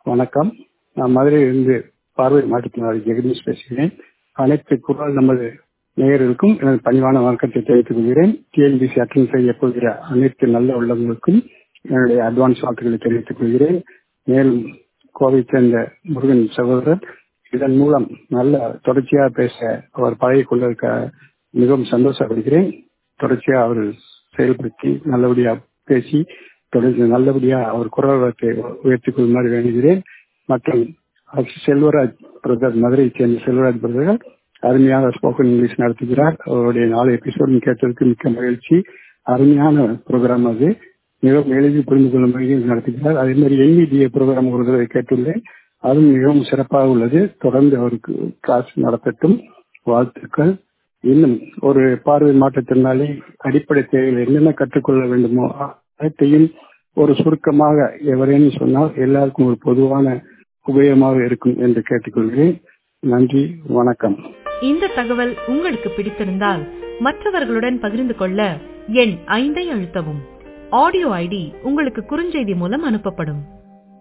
வணக்கம் நான் மதுரையிலிருந்து பார்வை மாற்றுத்திறனாளி ஜெகதீஷ் பேசுகிறேன் அனைத்து குரல் நமது நேயர்களுக்கும் எனது பணிவான வணக்கத்தை தெரிவித்துக் கொள்கிறேன் டிஎன்பிசி அட்டன் செய்ய போகிற அனைத்து நல்ல உள்ளவங்களுக்கும் என்னுடைய அட்வான்ஸ் வாழ்த்துக்களை தெரிவித்துக் கொள்கிறேன் மேலும் கோவை சேர்ந்த முருகன் சகோதரர் இதன் மூலம் நல்ல தொடர்ச்சியாக பேச அவர் பழகிக் கொண்டிருக்க மிகவும் சந்தோஷப்படுகிறேன் தொடர்ச்சியாக அவர் செயல்படுத்தி நல்லபடியா பேசி தொடர்ந்து நல்லபடியா அவர் குரல் வளத்தை உயர்த்திக் கொள்ளுமாறு வேண்டுகிறேன் மற்றும் செல்வராஜ் பிரதர் மதுரையை சேர்ந்த செல்வராஜ் பிரதர் அருமையாக ஸ்போக்கன் இங்கிலீஷ் நடத்துகிறார் அவருடைய நாலு எபிசோடும் கேட்டதற்கு மிக்க மகிழ்ச்சி அருமையான ப்ரோக்ராம் அது மிகவும் எளிதில் புரிந்து கொள்ளும் வகையில் நடத்துகிறார் அதே மாதிரி என்இடிஏ ப்ரோக்ராம் ஒரு தடவை கேட்டுள்ளேன் அதுவும் மிகவும் சிறப்பாக உள்ளது தொடர்ந்து அவருக்கு கிளாஸ் நடத்தட்டும் வாழ்த்துக்கள் இன்னும் ஒரு பார்வை மாற்றத்தினாலே அடிப்படை தேவைகள் என்னென்ன கற்றுக்கொள்ள வேண்டுமோ அனைத்தையும் ஒரு சுருக்கமாக எவரேனும் சொன்னால் எல்லாருக்கும் ஒரு பொதுவான உபயோகமாக இருக்கும் என்று கேட்டுக்கொள்கிறேன் நன்றி வணக்கம் இந்த தகவல் உங்களுக்கு பிடித்திருந்தால் மற்றவர்களுடன் பகிர்ந்து கொள்ள எண் ஐந்தை அழுத்தவும் ஆடியோ ஐடி உங்களுக்கு குறுஞ்செய்தி மூலம் அனுப்பப்படும்